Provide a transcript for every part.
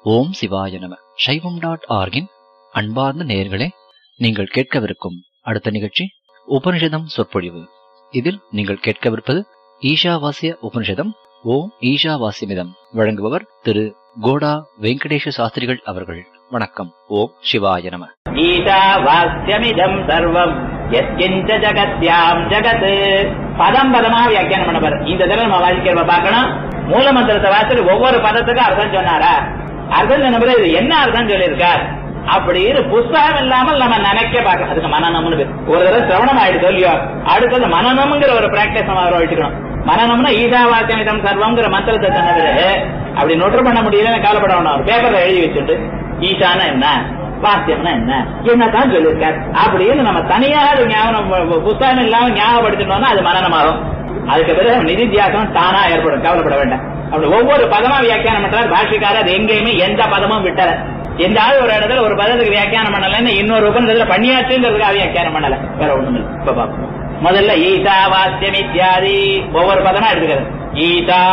ஓம் சிவாய நம சைவம் டாட் ஆர்கின் அன்பார்ந்த நேயர்களே நீங்கள் கேட்கவிருக்கும் அடுத்த நிகழ்ச்சி உபனிஷதம் சொற்பொழிவு இதில் நீங்கள் கேட்கவிருப்பது ஈஷாவாசிய உபனிஷதம் ஓம் ஈஷாவாசியமிதம் வழங்குபவர் திரு கோடா வெங்கடேஷ சாஸ்திரிகள் அவர்கள் வணக்கம் ஓம் சிவாய நம ஈஷாவாஸ்யமிதம் சர்வம் எத்கிஞ்ச ஜகத்யாம் ஜகத் பதம் பதமா வியாக்கியானம் பண்ணவர் இந்த தடவை நம்ம வாசிக்கிறவ பார்க்கணும் மூல மந்திரத்தை வாசிட்டு ஒவ்வொரு பதத்துக்கும் அர்த்தம் சொன்னாரா அர்த்தம் சொன்ன பிறகு இது என்ன அர்த்தம் சொல்லியிருக்கார் அப்படின்னு புஸ்தகம் இல்லாமல் நம்ம நினைக்க பார்க்கணும் அதுக்கு மனநம்னு பேர் ஒரு தடவை சிரவணம் ஆயிடுச்சு இல்லையோ அடுத்தது மனநம்ங்கிற ஒரு பிராக்டிஸ் நம்ம அவரை வச்சுக்கணும் மனநம்னா ஈஷாவாசியமிதம் சர்வங்கிற மந்திரத்தை சொன்ன பிறகு அப்படி நொற்று பண்ண முடியலன்னு கவலைப்பட வேண்டாம் ஒரு பேப்பர்ல எழுதி வச்சுட்டு ஈஷானா என்ன வாக்கியம்னா என்ன என்னதான் சொல்லியிருக்கார் அப்படின்னு நம்ம தனியாக அது ஞாபகம் புஸ்தகம் இல்லாம ஞாபகப்படுத்தினோம்னா அது மனநமாகும் அதுக்கு பிறகு நிதித்தியாசம் தானா ஏற்படும் கவலைப்பட வேண்டாம் அப்படி ஒவ்வொரு பதமா வியாக்கியானம் பண்றார் பாஷிக்காரர் அது எங்கேயுமே எந்த பதமும் விட்டல எந்தாவது ஒரு இடத்துல ஒரு பதத்துக்கு வியாக்கியானம் பண்ணலன்னு இன்னொரு உபநிடத்துல பண்ணியாச்சுங்கிறதுக்காக வியாக்கியானம் பண்ணல வேற ஒண்ணும் இல்லை இப்ப பாப்போம் முதல்ல ஈசா வாக்கியம் இத்தியாதி ஒவ்வொரு பதமா எடுத்துக்கிறது ஈசா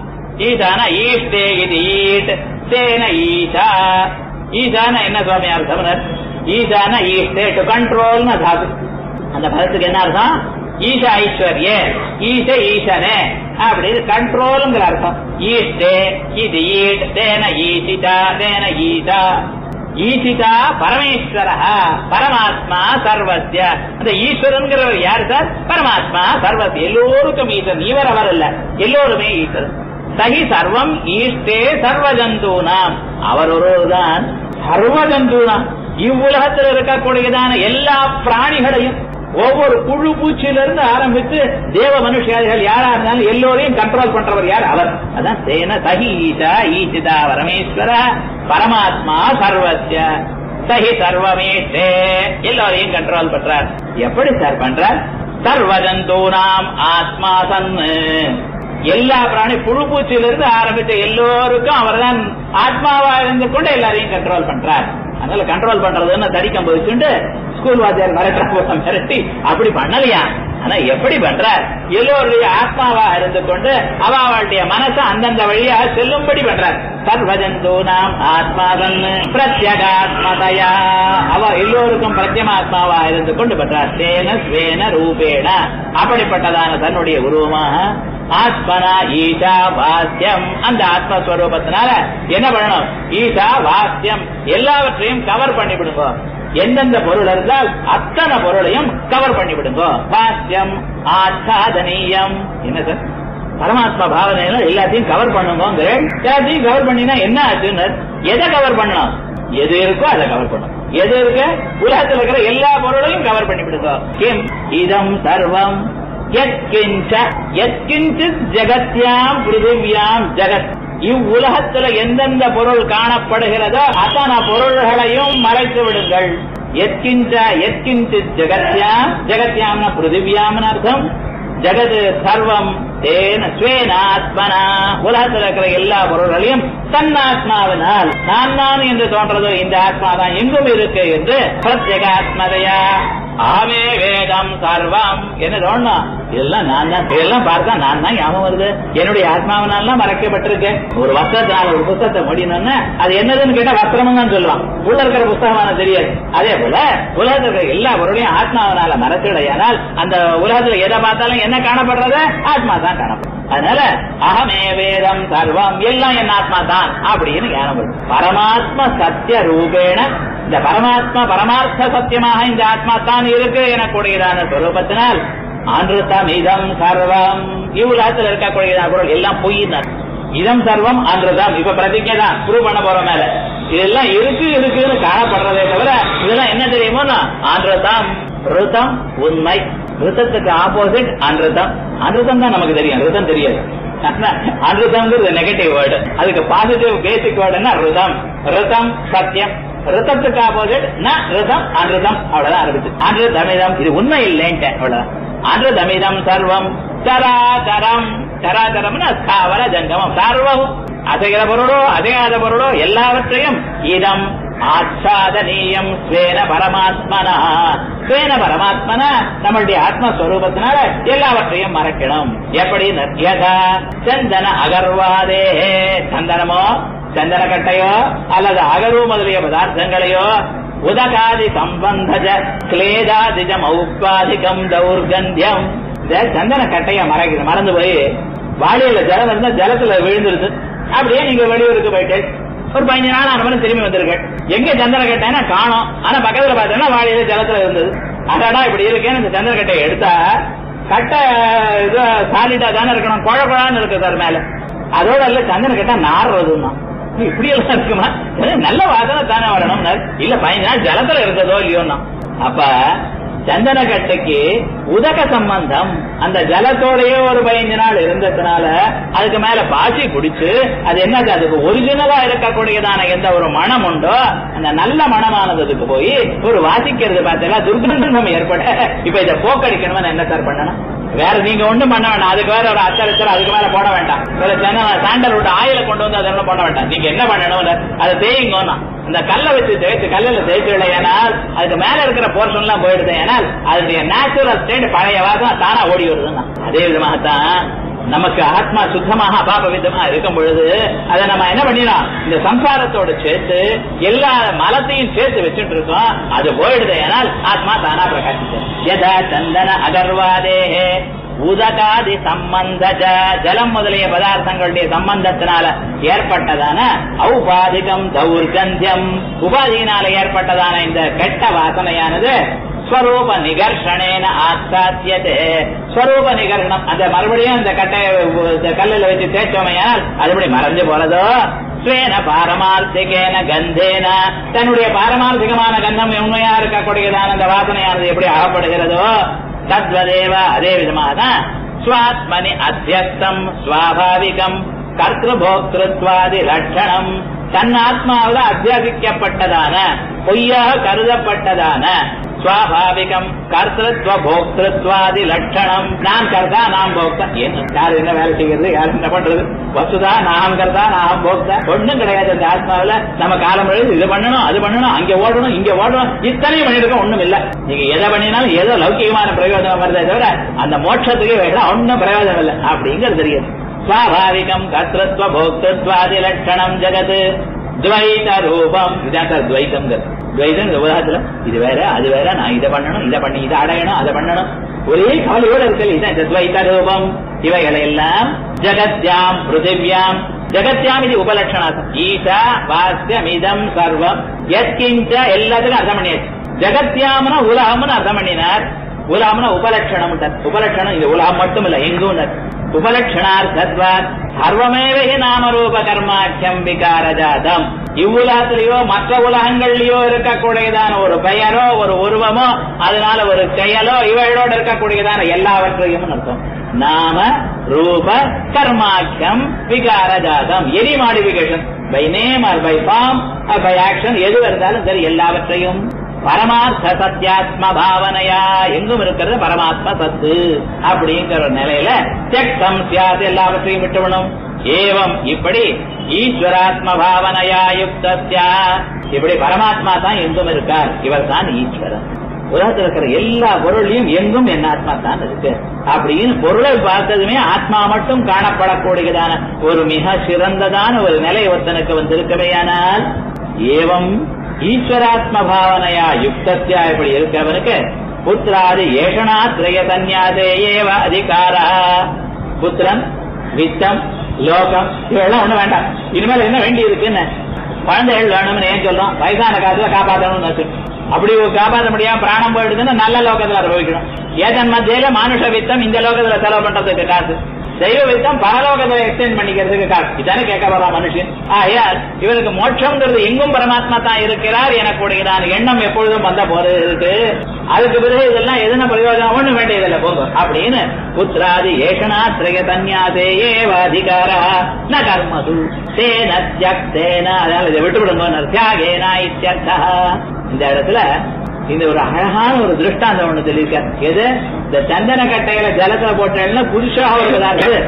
ஈசானா ஈஷ்டே இது ஈட் சேன ஈசா ஈசான என்ன சுவாமி அர்த்தம் ஈசான ஈஷ்டே டு கண்ட்ரோல்னு தாது அந்த பதத்துக்கு என்ன அர்த்தம் ஈச ஐஸ்வர்ய ஈச ஈசனே அப்படின்னு கண்ட்ரோலுங்கிற அர்த்தம் ஈஷ்டே இது ஈட் தேன ஈசிதா தேன ஈசா ஈசிதா பரமேஸ்வர பரமாத்மா சர்வசிய அந்த ஈஸ்வரன்கிறவர் யார் சார் பரமாத்மா சர்வசிய எல்லோருக்கும் ஈஸ்வரன் இவர் அவர் இல்ல எல்லோருமே ஈஸ்வரன் சகி சர்வம் ஈஷ்டே சர்வஜந்தூனாம் அவர் ஒருவர்தான் சர்வஜந்தூனாம் இவ்வுலகத்தில் இருக்கக்கூடியதான எல்லா பிராணிகளையும் ஒவ்வொரு புழு பூச்சியிலிருந்து ஆரம்பித்து தேவ மனுஷியாதிகள் யாரா இருந்தாலும் எல்லோரையும் கண்ட்ரோல் பண்றவர் யார் அவர் அதான் சேன சகி ஈசா ஈசிதா பரமேஸ்வர பரமாத்மா சர்வசிய சகி சர்வமேஷே எல்லோரையும் கண்ட்ரோல் பண்றார் எப்படி சார் பண்றார் சர்வஜந்தூனாம் ஆத்மா சன்னு எல்லா பிராணி புழு பூச்சியிலிருந்து ஆரம்பித்த எல்லோருக்கும் அவர் தான் ஆத்மாவா இருந்து கொண்டு எல்லாரையும் கண்ட்ரோல் பண்றார் அதனால கண்ட்ரோல் பண்றதுன்னு தடிக்கம் போயிட்டு ஸ்கூல் வாத்தியார் மிரட்ட மிரட்டி அப்படி பண்ணலையா ஆனா எப்படி பண்றார் எல்லோருடைய ஆத்மாவா இருந்து கொண்டு அவ அவளுடைய மனசை அந்தந்த வழியா செல்லும்படி பண்றார் சர்வஜந்தோ நாம் ஆத்மாதன் பிரத்யகாத்மதையா அவ எல்லோருக்கும் பிரத்யமாத்மாவா இருந்து கொண்டு பண்றார் சேன ஸ்வேன ரூபேண அப்படிப்பட்டதான தன்னுடைய உருவமாக ஆத்மனா ஈஷா வாஸ்யம் அந்த ஆத்மஸ்வரூபத்தினால என்ன பண்ணணும் ஈஷா வாஸ்யம் எல்லாவற்றையும் கவர் பண்ணி விடுங்க எந்தெந்த பொருள் இருந்தால் அத்தனை பொருளையும் கவர் பண்ணி விடுங்க வாஸ்யம் ஆச்சாதனீயம் என்ன சார் பரமாத்மா பாவனையில எல்லாத்தையும் கவர் பண்ணுங்க எல்லாத்தையும் கவர் பண்ணினா என்ன ஆச்சுன்னு எதை கவர் பண்ணணும் எது இருக்கோ அதை கவர் பண்ணும் எது இருக்கு உலகத்தில் இருக்கிற எல்லா பொருளையும் கவர் பண்ணி விடுங்க கிம் இதம் சர்வம் ஜெகத்யாம் பிருத்திவியாம் ஜெகத் இவ்வுலகத்துல எந்தெந்த பொருள் காணப்படுகிறதோ அத்தனை பொருள்களையும் மறைத்து விடுங்கள் எத்கிஞ்ச எத்கிஞ்சு ஜெகத்யாம் ஜெகத்யாம்னா பிருத்திவியாம்னு அர்த்தம் ஜெகது சர்வம் தேன ஸ்வேனாத்மனா உலகத்தில் இருக்கிற எல்லா பொருள்களையும் தன்னாத்மாவினால் நான் நான் என்று தோன்றதோ இந்த ஆத்மா தான் எங்கும் இருக்கு என்று பிரத்யேகாத்மதையா ஆமே வேதம் சர்வம் என்ன தோணும் இதெல்லாம் நான் தான் இதெல்லாம் பார்த்தா நான் தான் ஞாபகம் வருது என்னுடைய ஆத்மாவினாலாம் மறைக்கப்பட்டிருக்கு ஒரு வஸ்திரத்தினால ஒரு புத்தகத்தை முடியணும்னா அது என்னதுன்னு கேட்டா வஸ்திரம் தான் சொல்லுவான் உள்ள இருக்கிற புஸ்தகமான தெரியாது அதே போல உலகத்தில் இருக்கிற எல்லா பொருளையும் ஆத்மாவினால மறைச்சிடையானால் அந்த உலகத்துல எதை பார்த்தாலும் என்ன காணப்படுறது ஆத்மா தான் காணப்படும் அதனால அகமே வேதம் சர்வம் எல்லாம் என் ஆத்மா தான் அப்படின்னு ஞானம் வரும் பரமாத்ம சத்திய ரூபேண இந்த பரமாத்மா பரமார்த்த சத்தியமாக இந்த ஆத்மா தான் இருக்கு எனக்கூடியதான ஸ்வரூபத்தினால் அன்றுத்தம் இதம் சர்வம் இவ்வுலகத்தில் இருக்கக்கூடியதான பொருள் எல்லாம் பொய் இதம் சர்வம் அன்றுதம் இப்ப பிரதிஜை தான் ப்ரூவ் பண்ண போற மேல இதெல்லாம் இருக்கு இருக்குன்னு காணப்படுறதே தவிர இதெல்லாம் என்ன தெரியுமோ அன்றுதம் ருதம் உண்மை ருதத்துக்கு ஆப்போசிட் அன்றுதம் அன்றுதம் தான் நமக்கு தெரியும் ருதம் தெரியாது அன்றுதம்ங்கிறது நெகட்டிவ் வேர்டு அதுக்கு பாசிட்டிவ் பேசிக் வேர்டுன்னா ருதம் ருதம் சத்தியம் ரிதத்துக்கு ஆப்போசிட் ந ரிதம் அன்றுதம் அவ்வளவுதான் ஆரம்பிச்சு அன்றுதமிதம் இது உண்மை இல்லைன்ட்டு அவ்வளவுதான் அன்றுதமிதம் சர்வம் சராதரம் சராதரம்னா ஸ்தாவர ஜங்கமம் சர்வம் அசைகிற பொருளோ அசையாத பொருளோ எல்லாவற்றையும் இதம் ஆச்சாதனீயம் ஸ்வேன பரமாத்மனா ஸ்வேன பரமாத்மனா நம்மளுடைய ஆத்மஸ்வரூபத்தினால எல்லாவற்றையும் மறக்கணும் எப்படி யதா சந்தன அகர்வாதே சந்தனமோ சந்தனக்கட்டையோ அல்லது அகரு முதலிய பதார்த்தங்களையோ உதகாதி சம்பந்தஜ கிளேதாதிஜம் ஔப்பாதிகம் தௌர்கந்தியம் இந்த சந்தன கட்டைய மறைக்குது மறந்து போய் வாளியில ஜலம் இருந்தா ஜலத்துல விழுந்துருது அப்படியே நீங்க வெளியூருக்கு போயிட்டு ஒரு பதினஞ்சு நாள் ஆன மாதிரி திரும்பி வந்திருக்கேன் எங்க சந்தன கட்டைன்னா காணோம் ஆனா பக்கத்துல பார்த்தீங்கன்னா வாளியில ஜலத்துல இருந்தது அடடா இப்படி இருக்கேன்னு இந்த சந்தன கட்டையை எடுத்தா கட்டை இது சாலிடா தானே இருக்கணும் குழ குழான்னு இருக்கு சார் மேல அதோட இல்ல சந்தன கட்டை நாடுறதுன்னா இப்படி எல்லாம் இருக்குமா ஏன்னா நல்ல வாசனை தானே வரணும் இல்ல பதினஞ்சு நாள் ஜலத்துல இருக்கிறதோ இல்லையோன்னா அப்ப சந்தன கட்டைக்கு உதக சம்பந்தம் அந்த ஜலத்தோடயே ஒரு பதினஞ்சு நாள் இருந்ததுனால அதுக்கு மேல பாசி பிடிச்சு அது என்னது அதுக்கு ஒரிஜினலா இருக்கக்கூடியதான எந்த ஒரு மனம் உண்டோ அந்த நல்ல மனமானது அதுக்கு போய் ஒரு வாசிக்கிறது பார்த்தீங்களா துர்கந்தம் ஏற்பட இப்ப இதை போக்கடிக்கணும்னு என்ன சார் பண்ணணும் வேற நீங்க ஒண்ணும் பண்ண வேண்டாம் அதுக்கு வேற ஒரு அச்சரிச்சர் அதுக்கு மேல போட வேண்டாம் சாண்டல் விட்டு ஆயில கொண்டு வந்து அதெல்லாம் போட வேண்டாம் நீங்க என்ன பண்ணணும் அதை தேயுங்கன்னா இந்த கல்லை வச்சு தேய்ச்சு கல்லில் தேய்ச்சு இல்லையானால் அதுக்கு மேல இருக்கிற போர்ஷன் எல்லாம் போயிடுது ஏனால் அதனுடைய நேச்சுரல் ஸ்டேட் பழைய வாசம் தானா ஓடி வருதுன்னா அதே விதமாகத்தான் நமக்கு ஆத்மா சுத்தமாக அபாபவிதமா இருக்கும் பொழுது அதை நம்ம என்ன பண்ணிடலாம் இந்த சம்சாரத்தோட சேர்த்து எல்லா மலத்தையும் சேர்த்து வச்சுட்டு இருக்கோம் அது போயிடுது ஏனால் ஆத்மா தானா பிரகாசிச்சு யதா சந்தன அகர்வாதேஹே உதகாதி சம்பந்த ஜலம் முதலிய பதார்த்தங்களுடைய சம்பந்தத்தினால ஏற்பட்டதான ஔபாதிகம் தௌர்கந்தியம் உபாதியினால ஏற்பட்டதான இந்த கெட்ட வாசனையானது ஸ்வரூப நிகர்ஷனேன ஆஸ்தாத்தியதே ஸ்வரூப நிகர்ஷனம் அந்த மறுபடியும் அந்த கட்டையை இந்த கல்லில் வச்சு தேய்ச்சோமையால் அதுபடி மறைஞ்சு போறதோ ஸ்வேன பாரமார்த்திகேன கந்தேன தன்னுடைய பாரமார்த்திகமான கந்தம் உண்மையா இருக்கக்கூடியதான அந்த வாசனையானது எப்படி அகப்படுகிறதோ தத்வதேவ அதே விதமாக ஸ்வாத்மனி அத்தியஸ்தம் சுவாபாவிகம் கர்த்திருபோக்திருத்வாதி லட்சணம் தன் ஆத்மாவில் அத்தியாசிக்கப்பட்டதான பொய்யாக கருதப்பட்டதான சுவாபாவிகம் கர்த்திருவ போக்திருத்வாதி லட்சணம் நான் கர்த்தா நான் போக்தா என்ன யார் என்ன வேலை செய்யறது யார் என்ன பண்றது வசுதா நான் கர்த்தா நான் போக்தா ஒண்ணும் கிடையாது அந்த ஆத்மாவில நம்ம காலம் எழுது இது பண்ணணும் அது பண்ணணும் அங்க ஓடணும் இங்க ஓடணும் இத்தனையும் பண்ணிருக்க ஒண்ணும் இல்ல நீங்க எதை பண்ணினாலும் ஏதோ லௌகிகமான பிரயோஜனம் வருதே தவிர அந்த மோட்சத்துக்கு வேண்டாம் ஒன்னும் பிரயோஜனம் இல்லை அப்படிங்கிறது தெரியுது சுவாபாவிகம் கர்த்தத்வ போக்திருத்வாதி லட்சணம் ஜெகத் துவைத ரூபம் இதான் சார் துவைதம் துவைதம் இந்த உலகத்துல இது வேற அது வேற நான் இதை பண்ணணும் இதை பண்ணி இதை அடையணும் அதை பண்ணணும் ஒரே கவலையோட இருக்கல இதான் இந்த துவைத ரூபம் இவைகளை எல்லாம் ஜகத்யாம் பிருத்திவியாம் ஜகத்யாம் இது உபலட்சணாசம் ஈசா வாஸ்யமிதம் சர்வம் எத்கிஞ்ச எல்லாத்துக்கும் அர்த்தம் பண்ணியாச்சு ஜகத்யாம்னா உலகம்னு அர்த்தம் பண்ணினார் உலகம்னா உபலட்சணம் உபலட்சணம் இது உலகம் மட்டும் இல்ல எங்கும் உபலட்சணார்த்தத்வாத் சர்வமேவே நாமரூப கர்மாக்கியம் விகாரஜாதம் இவ்வுலகத்திலேயோ மற்ற உலகங்கள்லயோ இருக்கக்கூடியதான ஒரு பெயரோ ஒரு உருவமோ அதனால ஒரு செயலோ இவைகளோடு இருக்கக்கூடியதான எல்லாவற்றையும் அர்த்தம் நாம ரூப கர்மாக்கியம் விகாரஜாதம் any modification by name or by form or by action எது இருந்தாலும் சரி எல்லாவற்றையும் பரமார்த்த சத்தியாத்ம பாவனையா எங்கும் இருக்கிறது பரமாத்ம சத்து அப்படிங்கிற நிலையில செக்தம் சியாது எல்லாவற்றையும் விட்டுவிடும் ஏவம் இப்படி ஈஸ்வராத்ம பாவனையா யுக்தஸ்யா இப்படி பரமாத்மா தான் எங்கும் இருக்கார் இவர் தான் ஈஸ்வரன் உலகத்தில் இருக்கிற எல்லா பொருளையும் எங்கும் என் ஆத்மா தான் இருக்கு அப்படின்னு பொருளை பார்த்ததுமே ஆத்மா மட்டும் காணப்படக்கூடியதான ஒரு மிக சிறந்ததான ஒரு நிலை ஒருத்தனுக்கு வந்திருக்கவையானால் ஏவம் ஈஸ்வராத்ம பாவனையா யுக்தத்யா இப்படி இருக்கவனுக்கு புத்திராதி ஏஷனா திரய சந்நியாதே ஏவ அதிகாரா புத்திரன் வித்தம் லோகம் இவெல்லாம் ஒண்ணு வேண்டாம் இனிமேல் என்ன வேண்டி இருக்குன்னு குழந்தைகள் வேணும்னு ஏன் சொல்றோம் வயசான காலத்துல காப்பாற்றணும்னு வச்சு அப்படி காப்பாற்ற முடியாம பிராணம் போயிடுதுன்னா நல்ல லோகத்துல அனுபவிக்கணும் ஏதன் மத்தியில மானுஷ வித்தம் இந்த லோகத்துல செலவு பண்றதுக்கு காசு தெய்வ வித்தம் பரலோகத்தை எக்ஸ்டெண்ட் பண்ணிக்கிறதுக்கு காசு இதானே கேட்க போறா மனுஷன் ஆயால் இவருக்கு மோட்சம்ங்கிறது எங்கும் பரமாத்மா தான் இருக்கிறார் எனக்கூடியதான எண்ணம் எப்பொழுதும் வந்த போறது இருக்கு அதுக்கு பிறகு இதெல்லாம் எதுன பிரயோஜனம் ஒண்ணு வேண்டியதில்லை போங்க அப்படின்னு புத்திராதி ஏஷனா திரய சந்நியாசே ஏவ அதிகாரா ந கர்மது தேன தியக்தேன அதனால இதை விட்டுவிடுங்க தியாகேனா இத்தியர்த்தா இந்த இடத்துல இந்த ஒரு அழகான ஒரு திருஷ்டாந்தம் ஒண்ணு சொல்லியிருக்கார் எது இந்த சந்தன கட்டையில ஜலத்துல போட்டேன்னா புதுசாக ஒரு பதார்த்தம்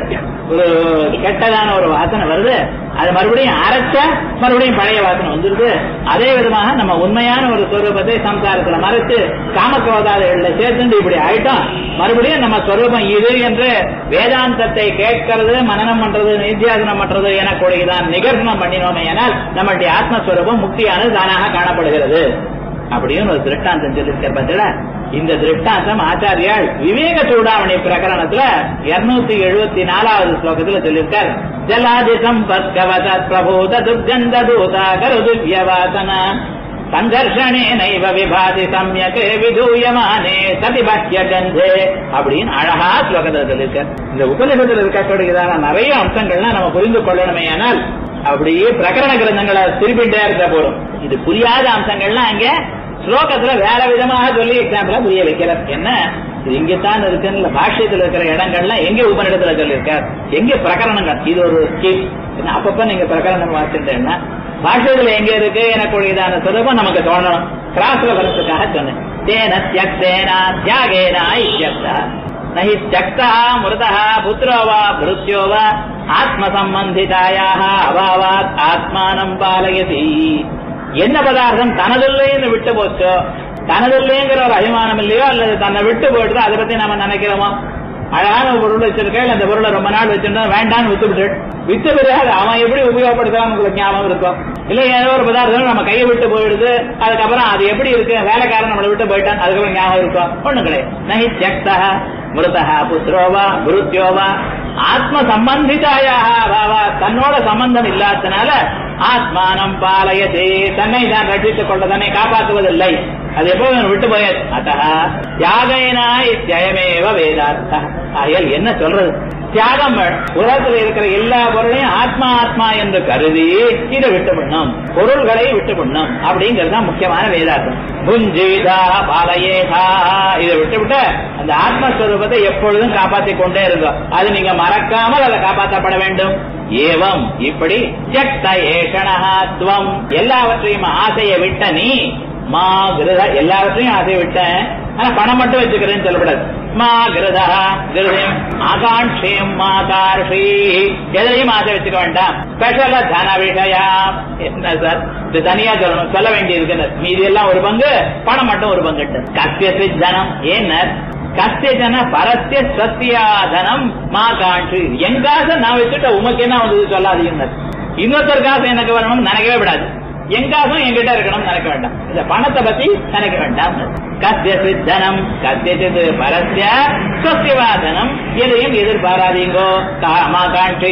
ஒரு கெட்டதான ஒரு வாசனை வருது அது மறுபடியும் அரைச்சா மறுபடியும் பழைய வாசனை வந்துருது அதே விதமாக நம்ம உண்மையான ஒரு ஸ்வரூபத்தை சம்சாரத்துல மறைச்சு காமக்கோதாதைகள்ல சேர்த்துட்டு இப்படி ஆயிட்டோம் மறுபடியும் நம்ம ஸ்வரூபம் இது என்று வேதாந்தத்தை கேட்கறது மனனம் பண்றது நித்தியாசனம் பண்றது எனக்கூடியதான் நிகர்சனம் பண்ணினோமே ஆனால் நம்மளுடைய ஆத்மஸ்வரூபம் முக்தியானது தானாக காணப்படுகிறது அப்படின்னு ஒரு திருஷ்டாந்தம் சொல்லியிருக்க பதில இந்த திருஷ்டாந்தம் ஆச்சாரியால் விவேக சூடாமணி பிரகரணத்துல இருநூத்தி எழுபத்தி நாலாவது ஸ்லோகத்துல சொல்லியிருக்கார் ஜலாதி சம்பத்கவத பிரபூத துர்கந்த தூதா கருதுவியவாசன சங்கர்ஷணே நைவ விபாதி சம்யக் விதூயமானே சதிபாக்கிய கந்தே அப்படின்னு அழகா ஸ்லோகத்துல சொல்லியிருக்கார் இந்த உபநிஷத்துல இருக்கக்கூடியதான நிறைய அம்சங்கள்லாம் நம்ம புரிந்து கொள்ளணுமே ஆனால் அப்படியே பிரகரண கிரந்தங்களை திருப்பிட்டே இருக்க போறோம் இது புரியாத அம்சங்கள்லாம் அங்க ஸ்லோகத்துல வேற விதமாக சொல்லி எக்ஸாம்பிளா புரிய வைக்கிறார் என்ன இது இங்கத்தான் இருக்குன்னு பாஷ்யத்துல இருக்கிற இடங்கள்லாம் எங்க உபநிடத்துல சொல்லியிருக்கார் எங்க பிரகரணங்கள் இது ஒரு ஸ்கீம் அப்பப்ப நீங்க பிரகரணம் வாசிட்டேன்னா பாஷ்யத்துல எங்க இருக்கு எனக்குரியதான சுரூபம் நமக்கு தோணணும் கிராஸ் ரெஃபரன்ஸுக்காக சொன்னேன் தேன தியக்தேனா தியாகேனா இத்தியர்த்தா நஹி தியக்தா மிருதா புத்திரோ வா மிருத்யோ வா ஆத்ம சம்பந்திதாயாக அபாவாத் ஆத்மானம் பாலயதி என்ன பதார்த்தம் தனதில்லைன்னு விட்டு போச்சோ தனதில்லைங்கிற ஒரு அபிமானம் இல்லையோ அல்லது தன்னை விட்டு போயிட்டு அதை பத்தி நம்ம நினைக்கிறோமோ அழகான ஒரு பொருள் வச்சிருக்கேன் அந்த பொருளை ரொம்ப நாள் வச்சிருந்தா வேண்டாம்னு வித்து விட்டு வித்த பிறகு அது அவன் எப்படி உபயோகப்படுத்தலாம் உங்களுக்கு ஞாபகம் இருக்கும் இல்ல ஏதோ ஒரு பதார்த்தம் நம்ம கையை விட்டு போயிடுது அதுக்கப்புறம் அது எப்படி இருக்கு வேலைக்காரன் நம்மளை விட்டு போயிட்டான் அதுக்கப்புறம் ஞாபகம் இருக்கும் ஒண்ணு கிடையாது நகி தியக்தா மிருதா புத்திரோவா குருத்யோவா ஆத்ம சம்பந்திதாயாக பாவா தன்னோட சம்பந்தம் இல்லாதனால ஆத்மானம் பாலயதே தன்னை தான் ரட்சித்துக் கொள்ள தன்னை காப்பாற்றுவதில்லை அது எப்போதும் விட்டு போயாது அத்த தியாகைனா இத்தியமேவ வேதார்த்த ஆகையால் என்ன சொல்றது தியாகம் உலகத்தில் இருக்கிற எல்லா பொருளையும் ஆத்மா ஆத்மா என்று கருதி இதை விட்டு பண்ணும் பொருள்களை விட்டு பண்ணும் அப்படிங்கிறது தான் முக்கியமான வேதார்த்தம் புஞ்சீதா பாலயேதா இதை விட்டு விட்டு அந்த ஆத்மஸ்வரூபத்தை எப்பொழுதும் காப்பாற்றிக் கொண்டே இருக்கும் அது நீங்க மறக்காமல் அதை காப்பாற்றப்பட வேண்டும் ஏவம் இப்படி ஜக்த ஏஷணஹாத்வம் எல்லாவற்றையும் ஆசையை விட்ட நீ மா கிருத எல்லாவற்றையும் ஆசையை விட்டேன் ஆனா பணம் மட்டும் வச்சுக்கிறேன்னு சொல்லப்படாது மா கிருதா கிருதம் ஆகாட்சியம் மாகார்ஷி எதிலையும் ஆசை வச்சுக்க வேண்டாம் ஸ்பெஷல தன விஷயா என்ன சார் இது தனியா சொல்லணும் சொல்ல வேண்டியிருக்கு மீதி எல்லாம் ஒரு பங்கு பணம் மட்டும் ஒரு பங்கு கத்தியசி தனம் ஏன்ன கத்தியஜன பரத்திய சத்தியாதனம் மா காட்சி என் காசை நான் வச்சுட்ட உமக்கு என்ன வந்தது சொல்லாதீங்க இன்னொருத்தர் காசு எனக்கு வரணும்னு நினைக்கவே விடாது என் காசும் என்கிட்ட இருக்கணும் நினைக்க வேண்டாம் இந்த பணத்தை பத்தி நினைக்க வேண்டாம் கத்தியசி தனம் கத்தியது பரஸ்ய சொத்தியவாதனம் எதையும் எதிர்பாராதீங்கோ காமா காட்சி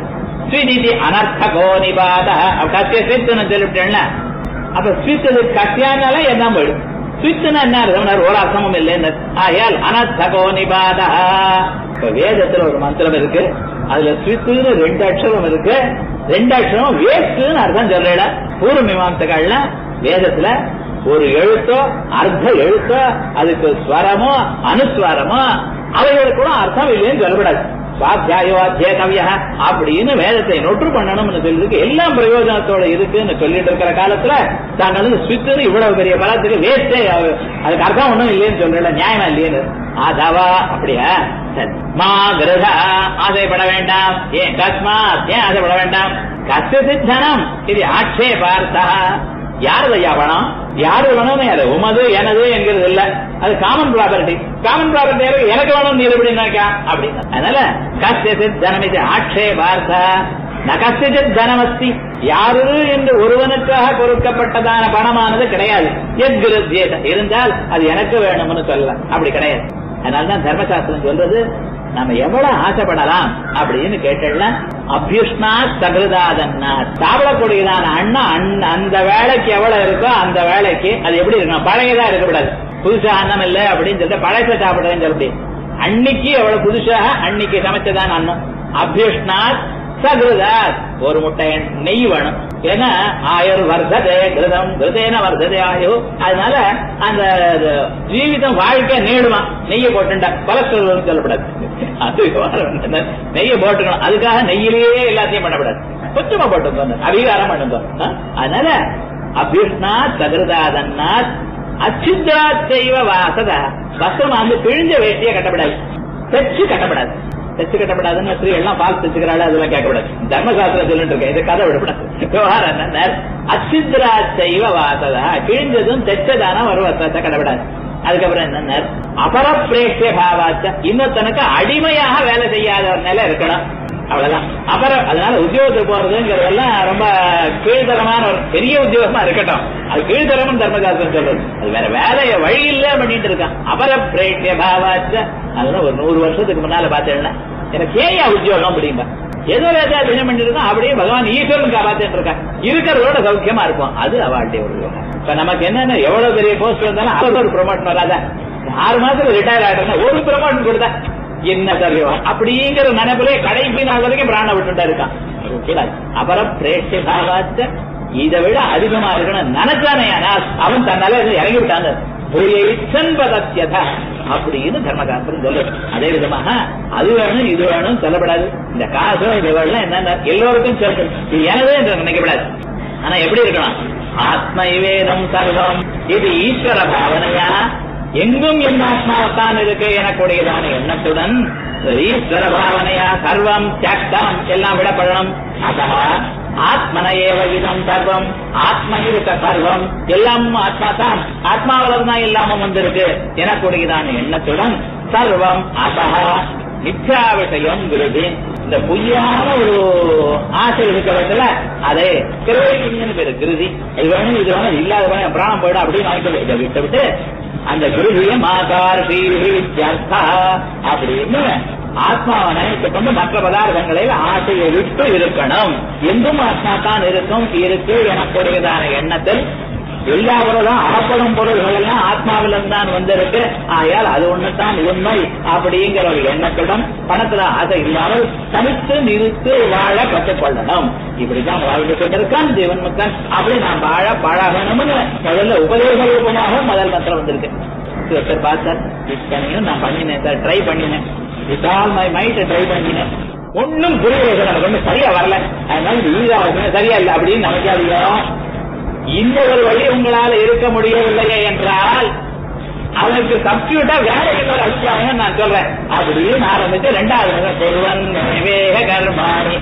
ஸ்வீதி அனர்த்தகோ நிபாத கத்திய ஸ்வித்துன்னு சொல்லிவிட்டேன்ல அப்ப ஸ்வித்து கத்தியானால எல்லாம் போயிடும் ஸ்வித்துனா என்ன அர்த்தம் ஒரு அர்த்தமும் இல்லைன்னு ஆயால் அனர்த்தகோ நிபாத இப்ப வேதத்துல ஒரு மந்திரம் இருக்கு அதுல ஸ்வித்துன்னு ரெண்டு அக்ஷரம் இருக்கு ரெண்டு அக்ஷரம் வேஸ்ட்னு அர்த்தம் சொல்றேன் பூர்வ மீமாம்சகள்ல வேதத்துல ஒரு எழுத்தோ அர்த்த எழுத்தோ அதுக்கு ஸ்வரமோ அனுஸ்வரமோ அவைகளுக்கு கூட அர்த்தம் இல்லைன்னு சொல்லப்படாது சுவாத்தியாயோ அத்தியகவிய அப்படின்னு வேதத்தை நொற்று பண்ணணும்னு சொல்லிருக்கு எல்லாம் பிரயோஜனத்தோட இருக்குன்னு சொல்லிட்டு இருக்கிற காலத்துல தாங்க வந்து ஸ்வித்துன்னு இவ்வளவு பெரிய பலத்துக்கு வேஸ்டே அதுக்கு அர்த்தம் ஒண்ணும் இல்லைன்னு சொல்றல நியாயமா இல்லையேன்னு ஆதாவா அப்படியா சரி மா கிரக ஆசைப்பட வேண்டாம் ஏன் கஸ்மாத் ஏன் ஆசைப்பட வேண்டாம் கசிய சித்தனம் இது ஆட்சேபார்த்தா யாரது ஐயா பணம் யாரு வேணும்னு யாரு உமது எனது என்கிறது இல்ல அது காமன் ப்ராப்பர்ட்டி காமன் ப்ராப்பர்ட்டி எனக்கு வேணும் நீ எப்படி நினைக்கா அப்படின்னு அதனால கசியசித் தனம் இது ஆட்சேபார்த்தா நகசியத் தனமஸ்தி யாரு என்று ஒருவனுக்காக கொடுக்கப்பட்டதான பணமானது கிடையாது எத்குருத்யேத இருந்தால் அது எனக்கு வேணும்னு சொல்லலாம் அப்படி கிடையாது அதனால்தான் தர்மசாஸ்திரம் சொல்றது நம்ம எவ்வளவு ஆசைப்படலாம் அப்படின்னு கேட்டல அபியுஷ்ணா சகிருதாதன்னா சாப்பிடக்கூடியதான அண்ணா அந்த வேலைக்கு எவ்வளவு இருக்கோ அந்த வேலைக்கு அது எப்படி இருக்கணும் பழையதா இருக்கக்கூடாது புதுசா அன்னம் இல்ல அப்படின்னு சொல்லிட்டு பழைய சாப்பிடுறேன்னு சொல்லி அன்னைக்கு எவ்வளவு புதுசாக அன்னைக்கு சமைச்சதான் அன்னம் அபியுஷ்ணா சகிருதாத் ஒரு முட்டை நெய் வேணும் ஏன்னா ஆயுர் வர்த்ததே கிருதம் கிருதேன வர்த்ததே ஆயு அதனால அந்த ஜீவிதம் வாழ்க்கை நீடுமா நெய்யை போட்டுண்டா கொலஸ்ட்ரால் சொல்லப்படாது அது நெய்யை போட்டுக்கணும் அதுக்காக நெய்யிலேயே எல்லாத்தையும் பண்ணக்கூடாது கொஞ்சமா போட்டு அதிகாரம் பண்ணுங்க அதனால அபிஷ்ணா சகிருதாதன்னாத் அச்சுத்ரா செய்வ வாசத வஸ்திரம் வந்து பிழிஞ்ச வேட்டியை கட்டப்படாது தைச்சு கட்டப்படாது தைச்சு கட்டப்படாதுன்னு ஸ்திரீ எல்லாம் பால் தைச்சுக்கிறாள் அதெல்லாம் கேட்கக்கூடாது தர்மசாஸ்திரம் சொல்லிட்டு இருக்கேன் இது கதை விடப்படாது விவகாரம் என்ன அச்சித்ரா செய்வ வாசதா கிழிஞ்சதும் தைச்சதான ஒரு வஸ்திரத்தை கட்டப்படாது அதுக்கப்புறம் என்ன அபர பிரேஷ்ய பாவாச்ச இன்னொருத்தனுக்கு அடிமையாக வேலை செய்யாத ஒரு நிலை இருக்கணும் அவ்வளவுதான் அப்புறம் அதனால உத்தியோகத்துக்கு போறதுங்கிறதெல்லாம் ரொம்ப கீழ்த்தரமான ஒரு பெரிய உத்தியோகமா இருக்கட்டும் அது கீழ்த்தரமும் தர்மசாஸ்திரம் சொல்றது அது வேற வேலையை வழி இல்ல பண்ணிட்டு இருக்கான் அபர பிரேட்ய பாவாச்ச அதெல்லாம் ஒரு நூறு வருஷத்துக்கு முன்னால பார்த்தேன்னா எனக்கு ஏயா உத்தியோகம் அப்படிம்பா ஏதோ ஏதோ தினம் பண்ணிருக்கோம் அப்படியே பகவான் ஈஸ்வரன் காப்பாத்திட்டு இருக்கா இருக்கிறதோட சௌக்கியமா இருக்கும் அது அவளுடைய ஒரு யோகம் இப்ப நமக்கு என்னென்ன எவ்வளவு பெரிய போஸ்ட் வந்தாலும் அது ஒரு ப்ரொமோஷன் வராதா ஆறு மாசத்துல ரிட்டையர் ஆயிட்டா ஒரு ப்ரொமோஷன் கொடுத்தா என்ன சர்வம் அப்படிங்கிற நினைப்பிலே கடைசி நாள் வரைக்கும் பிராண விட்டுட்டா இருக்கான் கூடாது. அப்புறம் பிரேட்ச பாவாச்ச இதை விட அதிகமா இருக்கணும் நினைச்சானே ஆனால் அவன் தன்னால இறங்கி விட்டாங்க பதத்தியத அப்படின்னு தர்மசாஸ்திரம் சொல்லு அதே விதமாக அது வேணும் இது வேணும் சொல்லப்படாது இந்த காசோ இது வேணும் என்னென்ன எல்லோருக்கும் சொல்லணும் இது எனது என்று நினைக்கப்படாது ஆனா எப்படி இருக்கணும் ஆத்ம இவேதம் சர்வம் இது ஈஸ்வர பாவனையா எங்கும் என் ஆத்மாவத்தான் இருக்கு எனக்குடையதான எண்ணத்துடன் ஈஸ்வர பாவனையா சர்வம் தியாக்தம் எல்லாம் விடப்படணும் அதா ஆத்மன ஏவ இதம் சர்வம் ஆத்ம இருக்க சர்வம் எல்லாம் ஆத்மா தான் ஆத்மாவில தான் எல்லாமும் வந்திருக்கு எனக்குடையதான எண்ணத்துடன் சர்வம் அதா மித்யா விஷயம் விருது இந்த பொய்யான ஒரு ஆசை இருக்கிறதுல அதே கிருதின்னு பேரு கிருதி இது வேணும் இது வேணும் இல்லாத வேணும் பிராணம் போயிடும் அப்படின்னு வாங்கிட்டு இதை விட்டு விட்டு அந்த கிருதிய மாதார் அப்படின்னு ஆத்மாவனை கொண்டு மற்ற பதார்த்தங்களில் ஆசையை விட்டு இருக்கணும் எங்கும் ஆத்மா தான் இருக்கும் இருக்கு எனக்குடையதான எண்ணத்தில் எல்லா பொருளும் அறப்படும் பொருள்கள் எல்லாம் ஆத்மாவிலும் தான் வந்திருக்கு ஆயால் அது ஒண்ணுதான் உண்மை அப்படிங்கிற ஒரு எண்ணத்துடன் பணத்துல ஆசை இல்லாமல் தனித்து நிறுத்து வாழ கற்றுக்கொள்ளணும் இப்படிதான் வாழ்ந்து கொண்டிருக்கான் ஜீவன் மக்கள் அப்படி நான் வாழ பழகணும்னு முதல்ல உபதேச ரூபமாக முதல் மந்திரம் வந்திருக்கு ஒருத்தர் பார்த்தார் இத்தனையும் நான் பண்ணினேன் சார் ட்ரை பண்ணினேன் with all my mind try பண்ணினேன் ஒன்னும் புரியல சார் நமக்கு ஒன்றும் சரியா வரல அதனால இது ஈஸா இருக்குன்னு சரியா இல்லை அப்படின்னு நினைக்காதீங்க இந்த ஒரு வழி உங்களால இருக்க முடியவில்லையே என்றால் அதற்கு சப்ஸ்டியூட்டா வேற இன்னொரு அபிப்பிராயம் நான் சொல்றேன் அப்படின்னு ஆரம்பிச்சு ரெண்டாவது முதல் சொல்வன் விவேக கர்மாணி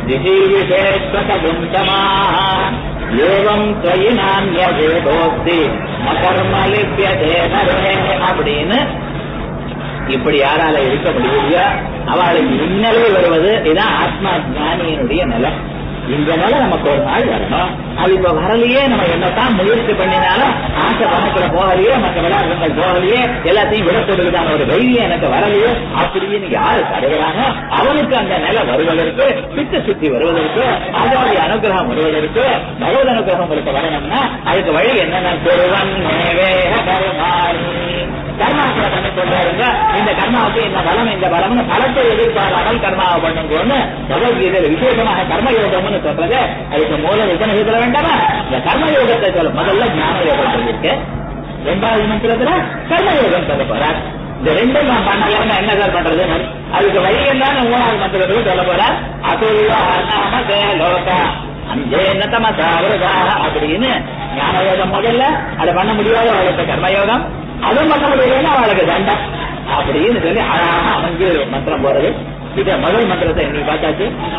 ஏவம் தொயி நான்யதோஸ்தி கர்மலிப்பியதே நரே அப்படின்னு இப்படி யாரால இருக்க முடியலையோ அவளுக்கு இன்னலே வருவது இதான் ஆத்மா ஞானியினுடைய நிலை இந்த நிலை நமக்கு ஒரு நாள் வரணும் அது இப்ப வரலையே நம்ம என்னத்தான் முயற்சி பண்ணினாலும் ஆசை பணத்துல போகலையே மற்ற விளையாட்டுகள் போகலையே எல்லாத்தையும் விட சொல்லுதான ஒரு தைரியம் எனக்கு வரலையே அப்படின்னு யாரு கருதுறாங்க அவனுக்கு அந்த நிலை வருவதற்கு சித்த சுத்தி வருவதற்கு அதோடைய அனுகிரகம் வருவதற்கு பகவத் அனுகிரகம் உங்களுக்கு வரணும்னா அதுக்கு வழி என்னென்ன பெருவன் கர்மாக்களை பண்ணி கொண்டாருங்க இந்த கர்மாவுக்கு இந்த பலம் இந்த பலம்னு பலத்தை எதிர்பாராமல் கர்மாவை பண்ணுங்கன்னு பகவத்கீதையில விசேஷமாக கர்மயோகம்னு சொல்றது அதுக்கு மூல எத்தனை சொல்ல வேண்டாமா இந்த கர்மயோகத்தை சொல்ல முதல்ல ஞான யோகம் சொல்லிருக்கு ரெண்டாவது மந்திரத்துல கர்மயோகம் சொல்ல போறார் இந்த ரெண்டும் நான் பண்ணலன்னா என்ன சார் பண்றது அதுக்கு வழி என்னன்னு மூணாவது மந்திரத்துல சொல்ல போறார் அதுவே லோகா அஞ்சேன தமசாவிரதா அப்படின்னு ஞானயோகம் முதல்ல அதை பண்ண முடியாத அவளுக்கு கர்மயோகம் அதுவும் பண்ண முடியலன்னா அவளுக்கு தண்டம் அப்படின்னு சொல்லி அழகாக அமைஞ்சு மந்திரம் போறது இத முதல் மந்திரத்தை இன்னைக்கு பார்த்தாச்சு